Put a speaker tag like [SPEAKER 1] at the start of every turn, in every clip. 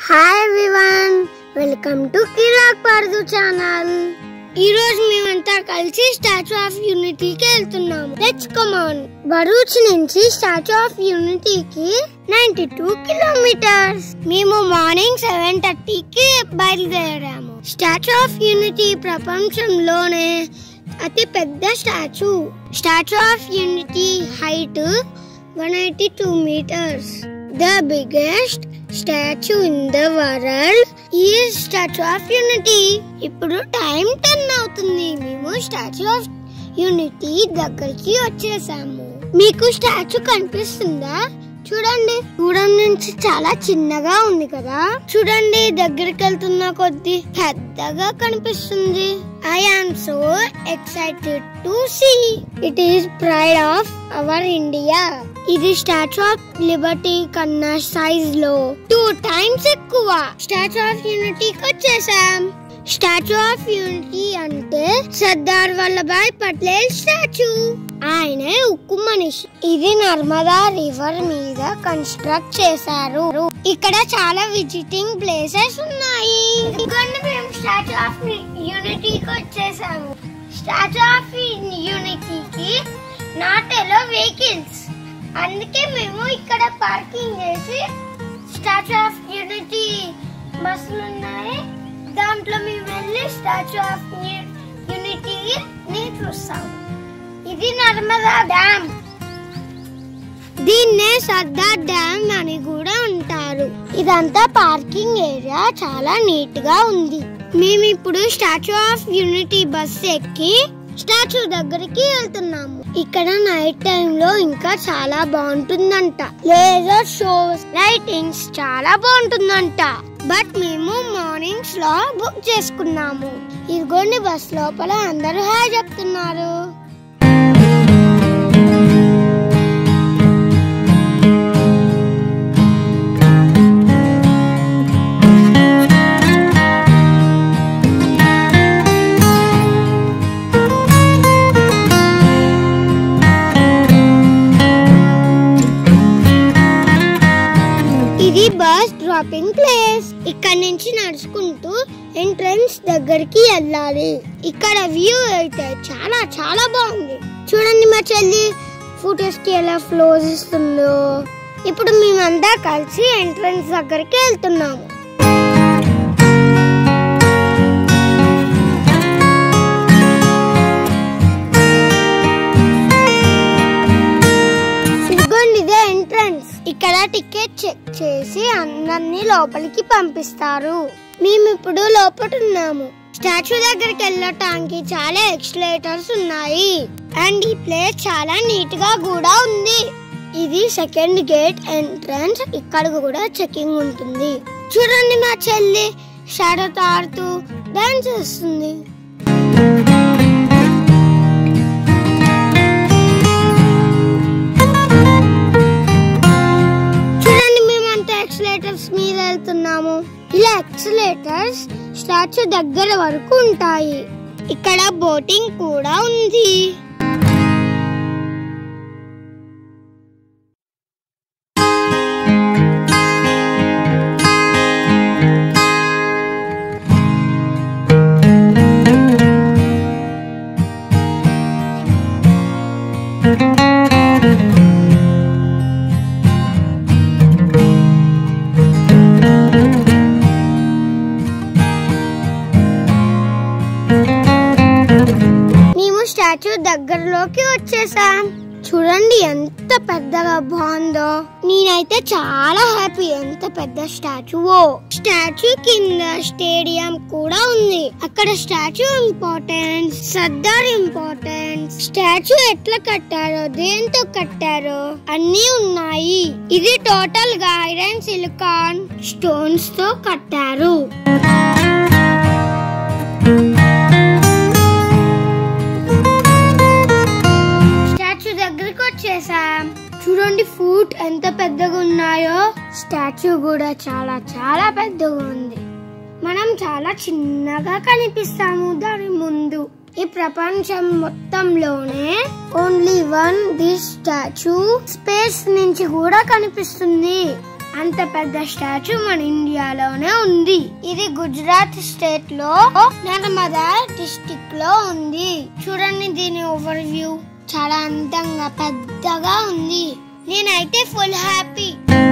[SPEAKER 1] hi everyone welcome to కిరాక్ పర్దు channel ఈ రోజు మేమంతా కలిసి స్టాచ్యూ ఆఫ్ యూనిటీకి వెళ్తున్నాము లెట్స్ కమ్ ఆన్ బరూచ్ నుంచి స్టాచ్యూ ఆఫ్ యూనిటీకి నైన్టీ టూ కిలోమీటర్స్ మేము మార్నింగ్ సెవెన్ థర్టీకి బయలుదేరాము స్టాచ్యూ ఆఫ్ యూనిటీ ప్రపంచంలోనే అతి పెద్ద statue statue of unity height one eighty two metres the biggest statue in the world ఈ స్టాచ్యూ ఆఫ్ యూనిటీ ఇప్పుడు టైం టెన్ అవుతుంది మేము స్టాచ్యూ ఆఫ్ యూనిటీ దగ్గరికి వచ్చేసాము మీకు స్టాచ్యూ కనిపిస్తుందా చూడండి దూరం నుంచి చాలా చిన్నగా ఉంది కదా చూడండి దగ్గరికి వెళ్తున్న కొద్ది పెద్దగా కనిపిస్తుంది I am so excited to see it is pride of our India ఇది స్టాచ్యూ ఆఫ్ లిబర్టీ కన్నా సైజ్ లో టూ టైమ్స్ ఎక్కువ స్టాచ్యూ ఆఫ్ యూనిటీకి వచ్చేసాం స్టాచ్యూ ఆఫ్ యూనిటీ అంటే సర్దార్ వల్లభాయ్ పటేల్ స్టాచ్యూ ఆయనే ఉక్కు మనిషి ఇది నర్మదా రివర్ మీద కన్స్ట్రక్ట్ చేశారు ఇక్కడ చాలా విజిటింగ్ ప్లేసెస్ ఉన్నాయి ఇదిగోండి మేము స్టాచ్యూ ఆఫ్ యూనిటీకి వచ్చేసాము స్టాచ్యూ ఆఫ్ యూనిటీకి నాట్ ఎలో వెహికల్స్ అందుకే మేము ఇక్కడ పార్కింగ్ చేసి స్టాచ్యూ ఆఫ్ యూనిటీ బస్సులు ఉన్నాయి దాంట్లో మేము వెళ్ళి స్టాచ్యూ ఆఫ్ యూనిటీని చూస్తాము ఇది నర్మదా డ్యామ్ దీన్నే సర్దార్ డ్యామ్ అని కూడా అంటారు ఇదంతా పార్కింగ్ ఏరియా చాలా నీట్ గా ఉంది మేము ఇప్పుడు స్టాచ్యూ ఆఫ్ యూనిటీ బస్ ఎక్కి స్టాచ్యూ దగ్గరికి వెళ్తున్నాము ఇక్కడ నైట్ టైం లో ఇంకా చాలా బాగుంటుందంట లేజర్ షోస్ లైటింగ్స్ చాలా బాగుంటుందంట బట్ మేము మార్నింగ్స్ లో బుక్ చేసుకున్నాము ఇదిగోండి బస్ లోపల అందరూ హాయ్ చెప్తున్నారు ఇది బస్ డ్రాపింగ్ ప్లేస్ ఇక్కడ నుంచి నడుచుకుంటూ ఎంట్రన్స్ దగ్గరికి వెళ్ళాలి ఇక్కడ వ్యూ అయితే చాలా చాలా బాగుంది చూడండి మా చెల్లి ఫొటోస్ కి ఎలా ఫ్లోస్ ఇస్తుందో ఇప్పుడు మేమంతా కలిసి ఎంట్రన్స్ దగ్గరికి వెళ్తున్నాము ఇదిగోండి ఇదే ఎంట్రన్స్ ఇక్కడ టికెట్ చెక్ చేసి అందరినీ లోపలికి పంపిస్తారు మేము ఇప్పుడు లోపల ఉన్నాము స్టాచ్యూ దగ్గరికి వెళ్ళటానికి చాలా ఎక్స్లేటర్స్ ఉన్నాయి అండ్ ఈ ప్లేస్ చాలా నీట్ గా కూడా ఉంది ఇది సెకండ్ గేట్ ఎంట్రన్స్ ఇక్కడ కూడా చెకింగ్ ఉంటుంది చూడండి మా చెల్లి షాడోతో ఆడుతూ డాన్స్ చేస్తుంది చూడండి మేమంతా ఎక్సలేటర్స్ మీద వెళ్తున్నాము ఇలా ఎక్సలేటర్స్ స్టాచ్యూ దగ్గర వరకు ఉంటాయి ఇక్కడ బోటింగ్ కూడా ఉంది మేము స్టాచ్యూ దగ్గరలోకి వచ్చేసాం చూడండి ఎంత పెద్దగా బాగుందో నేనైతే చాలా హ్యాపీ ఎంత పెద్ద స్టాచ్యూవో స్టాచ్యూ కింద స్టేడియం కూడా ఉంది అక్కడ statue importance Sardar importance statue ఎట్లా కట్టారో దేంతో కట్టారో అన్ని ఉన్నాయి ఇది టోటల్ గా ఐరన్ సిలికాన్ స్టోన్స్ తో కట్టారు స్టాచ్యూ దగ్గరికి వచ్చేసాం చూడండి ఫుట్ ఎంత పెద్దగా ఉన్నాయో స్టాచ్యూ కూడా చాలా చాలా పెద్దగా ఉంది మనం చాలా చిన్నగా కనిపిస్తాము దాని ముందు ఈ ప్రపంచం మొత్తంలోనే only one this statue space నుంచి కూడా కనిపిస్తుంది అంత పెద్ద స్టాచ్యూ మన ఇండియాలోనే ఉంది ఇది గుజరాత్ స్టేట్ లో నర్మదా డిస్టిక్ లో ఉంది చూడండి దీని ఓవర్ వ్యూ చాలా అందంగా పెద్దగా ఉంది నేనైతే ఫుల్ హ్యాపీ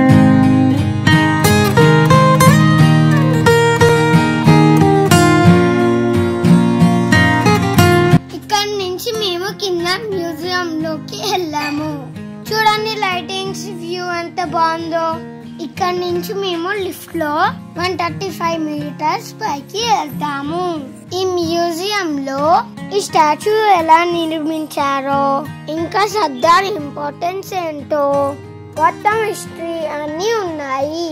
[SPEAKER 1] ఇక్కడ నుంచి మేము కింద మ్యూజియం లోకి వెళ్ళాము చూడండి లైటింగ్స్ వ్యూ ఎంత బాగుందో ఇక్కడ నుంచి మేము లిఫ్ట్ లో వన్ థర్టీ ఫైవ్ మీటర్స్ పైకి వెళ్తాము ఈ మ్యూజియం లో ఈ స్టాచ్యూ ఎలా నిర్మించారో ఇంకా సర్దార్ ఇంపార్టెన్స్ ఏంటో మొత్తం హిస్టరీ అన్ని ఉన్నాయి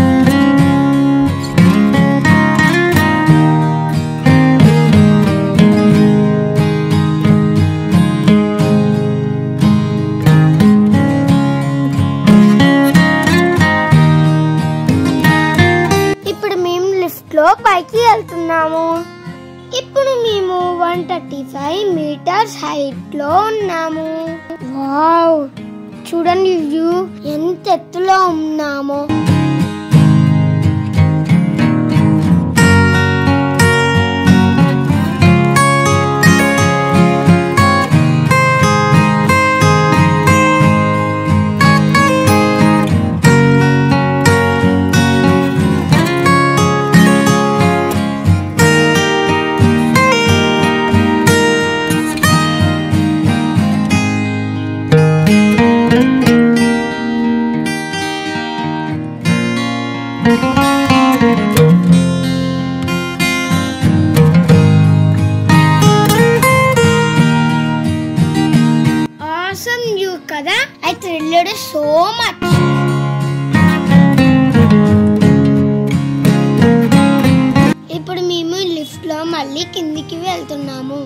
[SPEAKER 1] ఇప్పుడు మేము లిఫ్ట్ లో పైకి వెళ్తున్నాము ఇప్పుడు మేము one thirty five metres height లో ఉన్నాము వావ్ చూడండి వ్యూ ఎంత ఎత్తులో ఉన్నామో ఆసమ్ వ్యూ కదా ఐ థ్రిల్లెడ్ సో మచ్ ఇప్పుడు మేము లిఫ్ట్ లో మళ్ళీ కిందికి వెళ్తున్నాము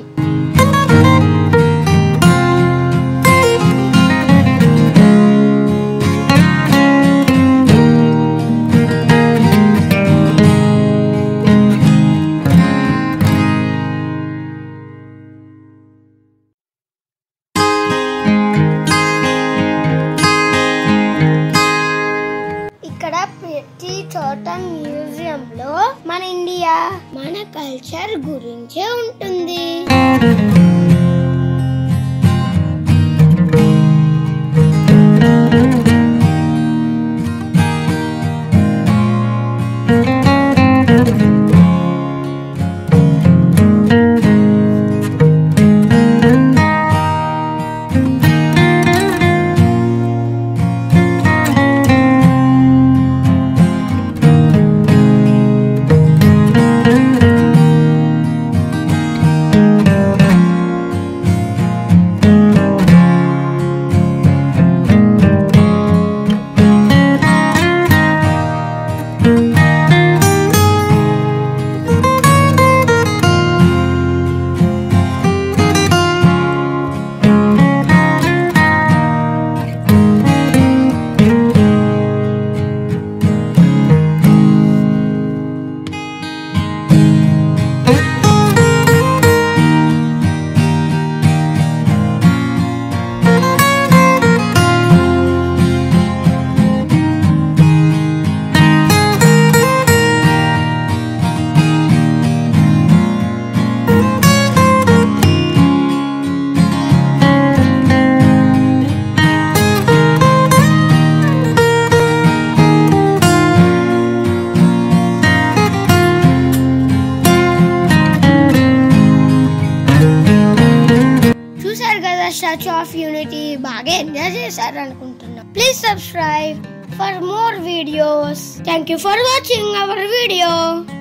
[SPEAKER 1] ఇక్కడ ప్రతి చోట మ్యూజియం లో మన ఇండియా మన కల్చర్ గురించే ఉంటుంది చూసారు కదా స్టాచ్యూ ఆఫ్ యూనిటీ బాగా ఎంజాయ్ చేశారు అనుకుంటున్నా please subscribe for more videos thank you for watching our video